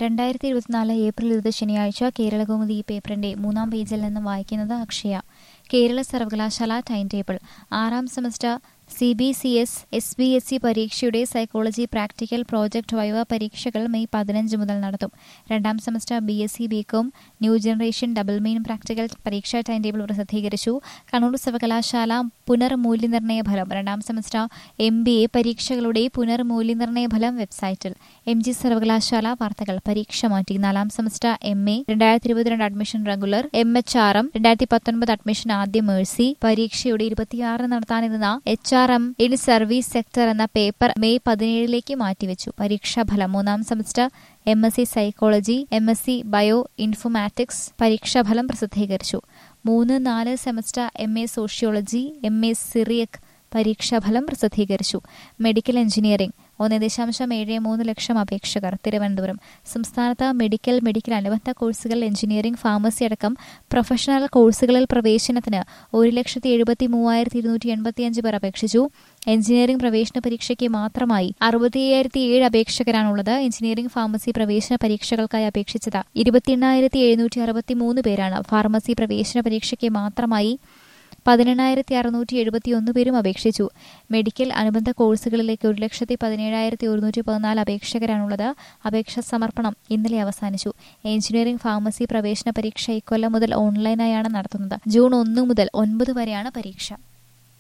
രണ്ടായിരത്തി ഇരുപത്തിനാല് ഏപ്രിൽ ഇരുപത് ശനിയാഴ്ച കേരളകൗമുദി ഈ പേപ്പറിന്റെ മൂന്നാം പേജിൽ നിന്ന് വായിക്കുന്നത് അക്ഷയ കേരള സർവകലാശാല ടൈം ടേബിൾ ആറാം semester C B C S S B S C പരീക്ഷയുടെ സൈക്കോളജി പ്രാക്ടിക്കൽ പ്രോജക്ട് വൈവ പരീക്ഷകൾ മെയ് പതിനഞ്ച് മുതൽ നടത്തും രണ്ടാം semester B S C BCom new generation double main practical പരീക്ഷാ ടൈം ടേബിൾ പ്രസിദ്ധീകരിച്ചു കണ്ണൂർ സർവകലാശാല പുനർമൂല്യനിർണ്ണയ ഫലം രണ്ടാം സെമസ്റ്റർ എം ബി എ പരീക്ഷകളുടെ പുനർമൂല്യനിർണ്ണയ ഫലം വെബ്സൈറ്റിൽ എം ജി സർവകലാശാല വാർത്തകൾ പരീക്ഷ മാറ്റി നാലാം സെമസ്റ്റർ എം എ രണ്ടായിരത്തി ഇരുപത്തിരണ്ട് admission regular M H R M രണ്ടായിരത്തി പത്തൊൻപത് അഡ്മിഷൻ ആദ്യ മേഴ്സി പരീക്ഷയുടെ ഇരുപത്തിയാറ് നടത്താനിരുന്ന H R M in service sector എന്ന പേപ്പർ മെയ് പതിനേഴിലേക്ക് മാറ്റിവെച്ചു പരീക്ഷാഫലം മൂന്നാം semester M S C psychology M S C bioinformatics പരീക്ഷാഫലം പ്രസിദ്ധീകരിച്ചു മൂന്ന് നാല് semester M A sociology M A Syriac പരീക്ഷാഫലം പ്രസിദ്ധീകരിച്ചു മെഡിക്കൽ എഞ്ചിനീയറിംഗ് ഒന്ന് ദശാംശം ഏഴ് മൂന്ന് ലക്ഷം അപേക്ഷകർ തിരുവനന്തപുരം സംസ്ഥാനത്ത് മെഡിക്കൽ മെഡിക്കൽ അനുബന്ധ കോഴ്സുകൾ എഞ്ചിനീയറിംഗ് ഫാർമസി അടക്കം പ്രൊഫഷണൽ കോഴ്സുകളിൽ പ്രവേശനത്തിന് ഒരു ലക്ഷത്തി എഴുപത്തി മൂവായിരത്തി ഇരുന്നൂറ്റി എൺപത്തിയഞ്ച് പേർ അപേക്ഷിച്ചു എഞ്ചിനീയറിംഗ് പ്രവേശന പരീക്ഷയ്ക്ക് മാത്രമായി അറുപത്തിയ്യായിരത്തി ഏഴ് അപേക്ഷകരാണുള്ളത് എഞ്ചിനീയറിംഗ് ഫാർമസി പ്രവേശന പരീക്ഷകൾക്കായി അപേക്ഷിച്ചത് ഇരുപത്തിയെണ്ണായിരത്തി എഴുന്നൂറ്റി അറുപത്തി മൂന്ന് പേരാണ് ഫാർമസി പ്രവേശന പരീക്ഷയ്ക്ക് മാത്രമായി പതിനെണ്ണായിരത്തി അറുന്നൂറ്റി എഴുപത്തിയൊന്ന് പേരും അപേക്ഷിച്ചു മെഡിക്കൽ അനുബന്ധ കോഴ്സുകളിലേക്ക് ഒരു ലക്ഷത്തി പതിനേഴായിരത്തി ഒരുന്നൂറ്റി പതിനാല് അപേക്ഷകരാണുള്ളത് അപേക്ഷ സമർപ്പണം ഇന്നലെ അവസാനിച്ചു എഞ്ചിനീയറിംഗ് ഫാർമസി പ്രവേശന പരീക്ഷ ഇക്കൊല്ലം മുതൽ ഓൺലൈനായാണ് നടത്തുന്നത് ജൂൺ ഒന്ന് മുതൽ ഒൻപത് വരെയാണ് പരീക്ഷ